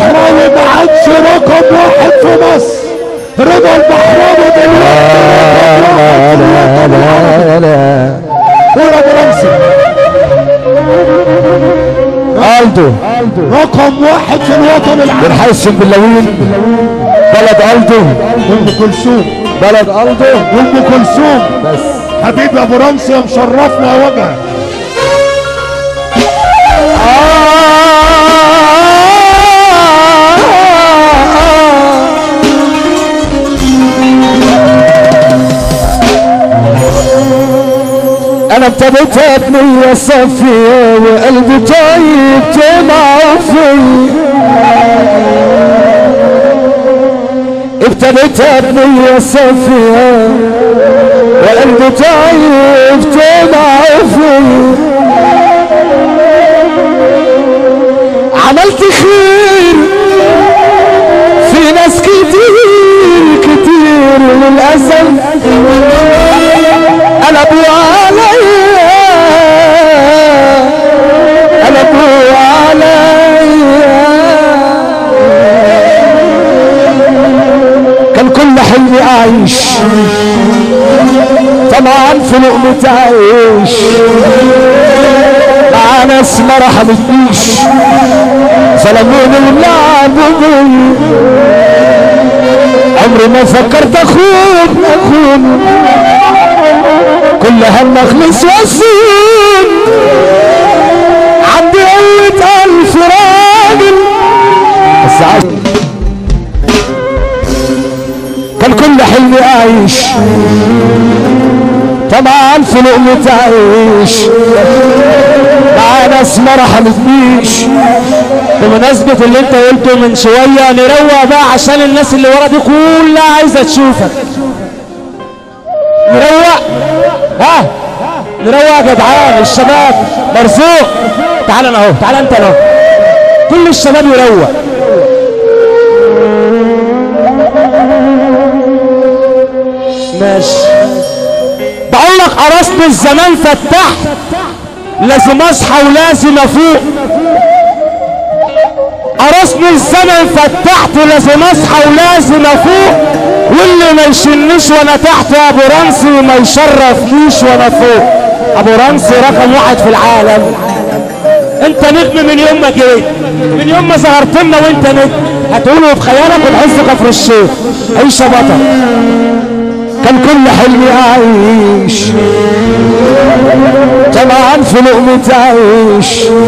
البحراوي ما عادش رقم واحد في مصر رضا البحراوي دلوقتي رقم واحد في الوطن العربي. قول ابو رمسي الدو رقم واحد في الوطن العربي بنحس باللوين بلد الدو ام كلثوم بلد الدو ام كلثوم بس حبيبي ابو رمسي يا مشرفنا يا وجهك انا ابتديت ابني صفية وقلبي طيب تمعه فيا ابتديت ابني صفية وقلبي طيب تمعه فيا عملت خير في ناس كتير كتير للأسف قلبوا عليا قلبوا عليا كان كل حلمي أعيش طبعا في لقمة عيش مع ناس ما رحمتنيش ظلموني ولعبوا بي عمري ما فكرت اخون اخون كل هم اخلص واصون عندي قوة الف راجل بس عايز كان كل حلمي اعيش طبعا في لقمة عيش مع ناس ما رحمتنيش بمناسبة اللي انت قلته من شوية نروق بقى عشان الناس اللي ورا دي كلها عايزة تشوفك نروق ها نروق يا جدعان الشباب مرزوق تعال انا اهو تعال انت اهو كل الشباب يروق ماشي بقول لك قرصت الزمان فتحت لازم اصحى ولازم افوق قرصني الزمن فتحت لازم اصحى ولازم افوق واللي ما يشنيش وانا تحت يا ابو رمسي ما يشرفنيش وانا فوق ابو رمسي رقم واحد في العالم انت نجم من يوم ما جيت من يوم ما ظهرت لنا وانت نجم هتقوله بخيالك وتحس كفر الشيخ عيش يا بطل كان كل حلمي اعيش طبعا في لقمة عيش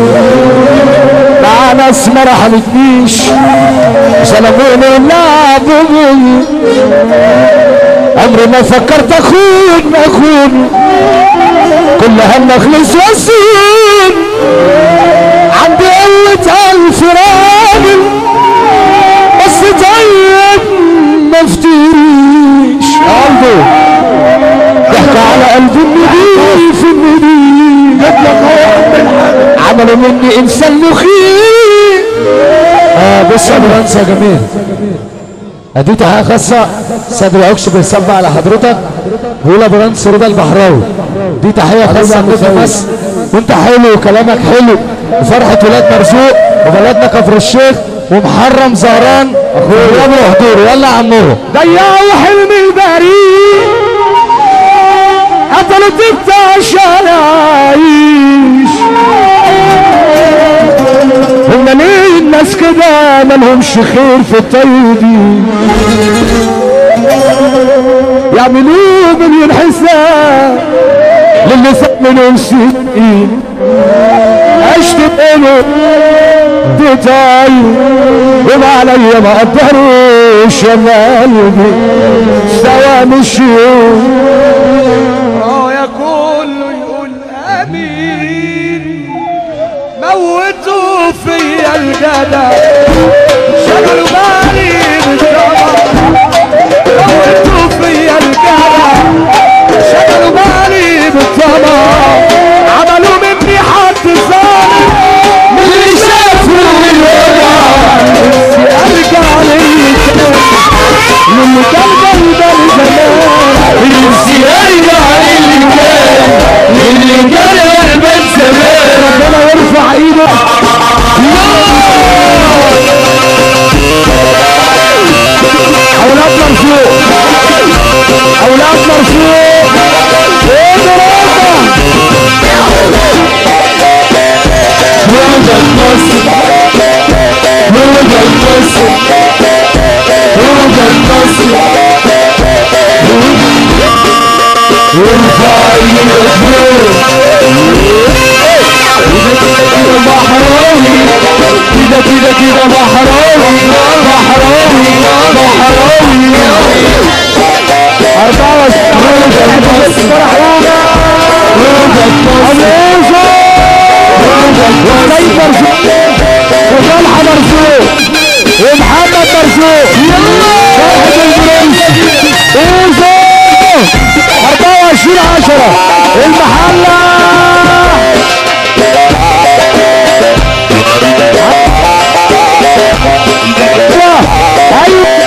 مع ناس ما رحمتنيش ظلموني ولعبوا بي عمري ما فكرت اخون اخون كل هم اخلص واصون عندي قوة الف راجل بس طيب ما افتريش قلبه ضحك على قلبي النضيف النضيف عملوا مني انسان مخيف اه بص يا برنس يا جميل ادي تحية خاصة صدر عكش بيصب على حضرتك بيقول يا برنس رضا البحراوي دي تحية خاصة من مصر وانت حلو وكلامك حلو وفرحة ولاد مرزوق وبلدنا كفر الشيخ ومحرم زهران اخويا ابو حضور يلا يا عمو ضيعوا حلمي البريء قتلوا تبت عشان اعيش هم ليه الناس كده مالهمش خير في الطيبين يعملوه مليون حساب للي فات منهم سنين عشت بقلب ديتاي وما عليا ما قدروش يا قلبي سوا مشيوا اه يا كله يقول امين موتوا فيا الجدع شغلوا بالي بالطبع موتوا فيا الجدع شغلوا بالي بالطبع عملوا مني حد ظالم من اللي شافوا الوجع نفسي ارجع للي كان للي كان قلبي زمان نفسي ارجع للي كان للي كان قلبي زمان ربنا يرفع ايده وسيد مرزوق وطلحه مرزوق ومحمد مرزوق فرحة البرنس اوزو 24 10 المحلة ايوه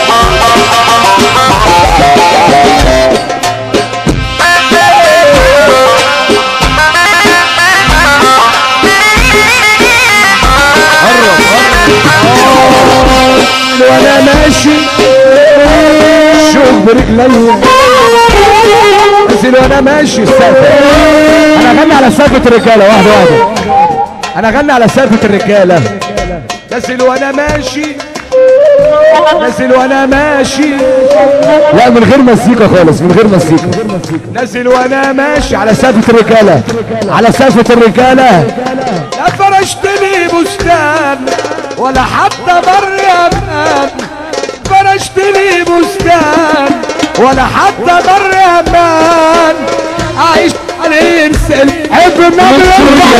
وانا ماشي شوف برجليا انزل وانا ماشي السقف انا اغني على سقفة الرجالة واحدة واحدة انا اغني على سقفة الرجالة نازل وانا ماشي نازل وانا ماشي لا من غير مزيكا خالص من غير مزيكا نازل وانا ماشي على سقفة الرجالة على سقفة الرجالة لا فرشت لي بستان ولا حتى بر امان فرشت لي بستان ولا حتى بر امان عايش عليه انسان حب النبي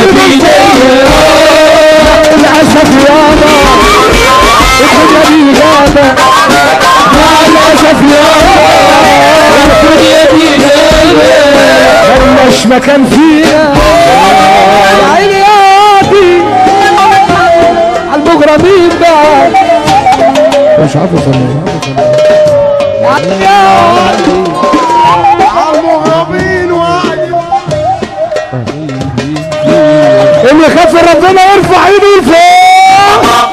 للأسف يابا الدنيا دي غابة مع الأسف يابا الدنيا دي غابة ملناش مكان فيها يا عيني يا دي على المغرمين بقى مش عارف اصلا يا عيني يا دي على المغربين وعدي اللي يخاف من ربنا يرفع ايده لفوق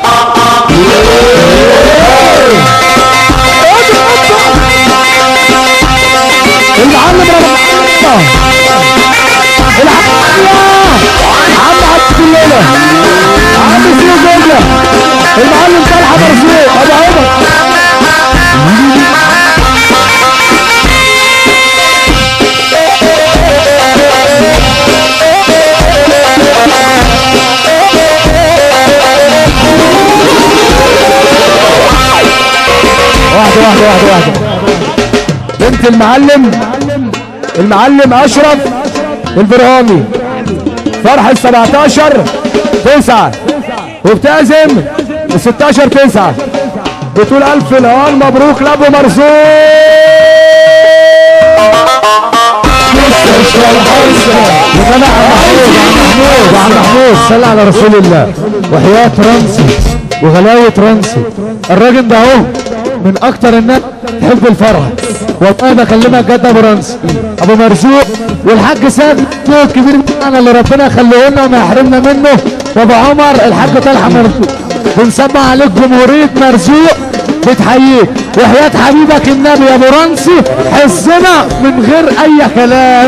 المعلم ربنا العم عم عبد الليلة عم سيو جملة المعلم طلحة مرزوق ابو عمر واحدة واحدة واحدة واحدة بنت المعلم المعلم اشرف البرهامي فرح ال 17 9 وبتعزم ال 16 9 بتقول الف الهوان مبروك لابو مرزوق انا عم محمود عم محمود عم محمود صلى على رسول الله وحياة رمسي وغلاوة رمسي الراجل ده اهو من اكتر الناس تحب الفرح والله بكلمك جد ابو رمسي ابو مرزوق والحاج سيد محمود كبير بتاعنا اللي ربنا يخليه لنا وما يحرمنا منه وابو عمر الحاج طلحه مرزوق بنسمع عليك جمهوريه مرزوق بتحييك وحياة حبيبك النبي يا ابو رمسي حسنا من غير اي كلام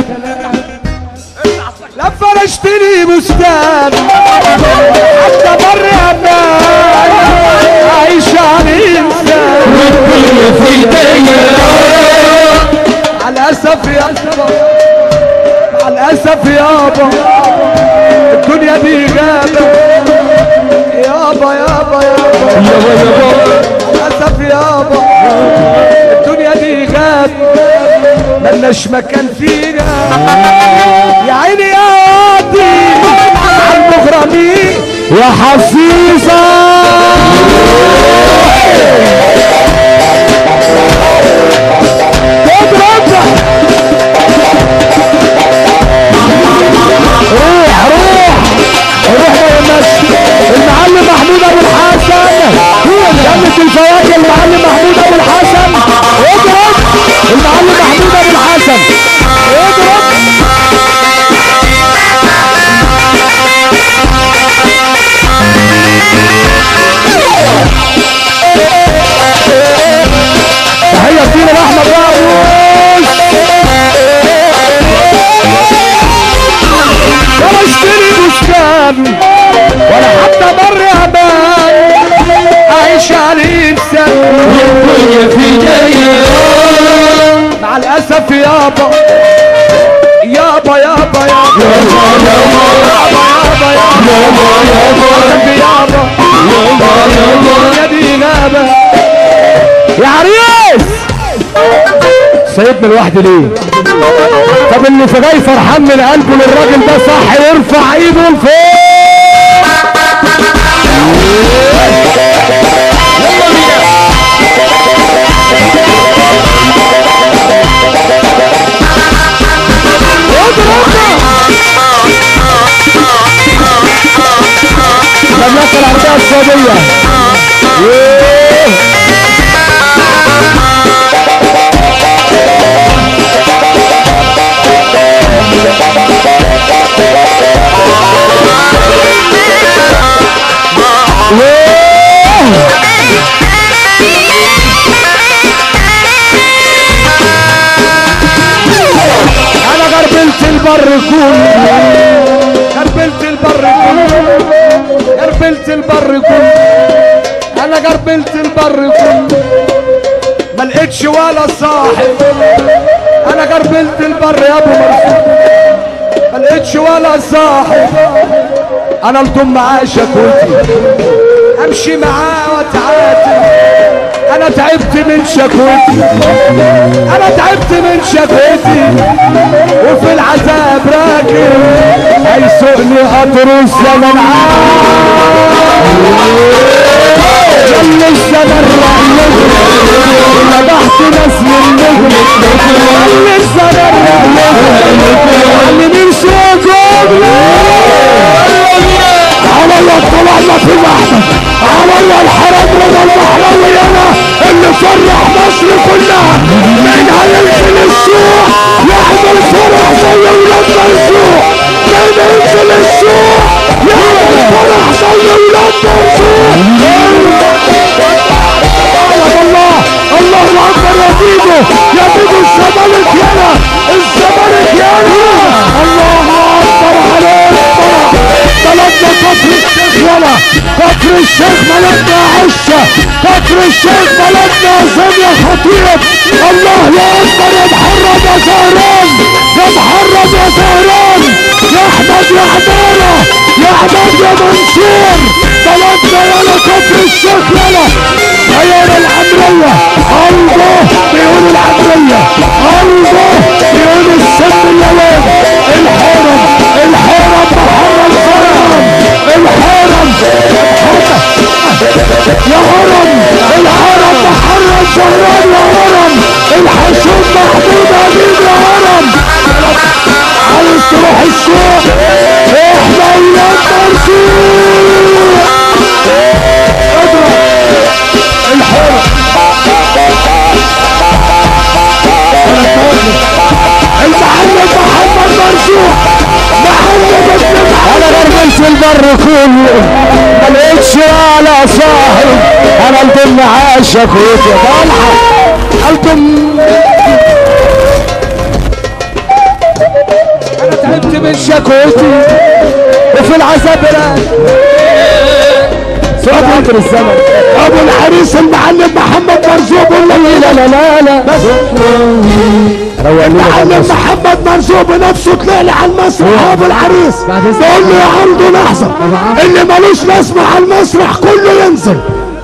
لا فرشت لي بستان حتى بر امان عايش على انسان مع الاسف يابا مع الاسف يابا الدنيا دي غابة يابا يابا يابا للاسف يابا الدنيا دي غابة ملناش مكان فيها يا عيني يا وادي على المغرمين يا حفيظة اضرب روح روح روح يا الناس المعلم محمود ابو الحسن جنة الفواكه المعلم محمود ابو الحسن اضرب المعلم محمود ابو الحسن اضرب تحية كتير لأحمد راوس ولا اشتري بستان ولا حتى بر امان عايش على انسان مع الاسف يابا يابا يابا يابا يابا يابا يابا يابا يا دي غابة يا عريس سيبنا لوحدي ليه طب اللي في جاي فرحان من قلبه للراجل ده صح يرفع ايده لفوق المملكة العربية السعودية انا غربلت البر كله غربلت البر كله غربلت البر كله انا غربلت البر كله ما لقيتش ولا صاحب انا غربلت البر يا ابو مرسول ما لقيتش ولا صاحب انا الضم معاه شكوتي امشي معاه واتعاتب انا تعبت من شكوتي انا تعبت من شكوتي وفي العذاب راكب هيسوقني قطر الزمن جل الزمن رأيك ذبحت ناس من نجم جل الزمن رأيك علمين شوقهم علي طلعنا في المحضر علي الحرم رضا البحراوي انا اللي فرح مصر كلها مين هينزل السوق يعمل فرح زي ولاد مرزوق مين ينزل السوق يعمل فرح زي ولاد مرزوق يا الله الله اكبر يا ديدو يا ديدو الزمالك يانا الزمالك يانا الله اكبر عليك بلدنا كفر الشيخ يلا كفر الشيخ بلدنا عشة كفر الشيخ بلدنا زين خطيب الله يا اكبر يا محرم يا زهران يا محرم يا زهران يا احمد يا عمارة يا عماد يا منصور بلدنا يلا كفر الشيخ يلا عيال العمرية الله بيقول العمرية الله بيقول السن اللوان الحرم الحرم محرم الحرم الحرم يا هرم الهرم محرم شهران يا هرم الحشوم محمود امين يا هرم عايز تروح السوق احنا ايام مرسول اضرب الحرم المعلم محمد مرزوق معلم ابن انا غربلت البر كله ما لقيتش ولا صاحب انا الضم عاشق وفي طلحه الضم انا تعبت من شكوتي وفي العذاب راكب سؤال عبر الزمن ابو العريس المعلم محمد مرزوق والله لا لا لا لا بس روق لنا المعلم بالنص. محمد مرزوق بنفسه طلع لي على المسرح ابو العريس بقول له يا عمدو لحظه اللي ملوش لازمه على المسرح كله ينزل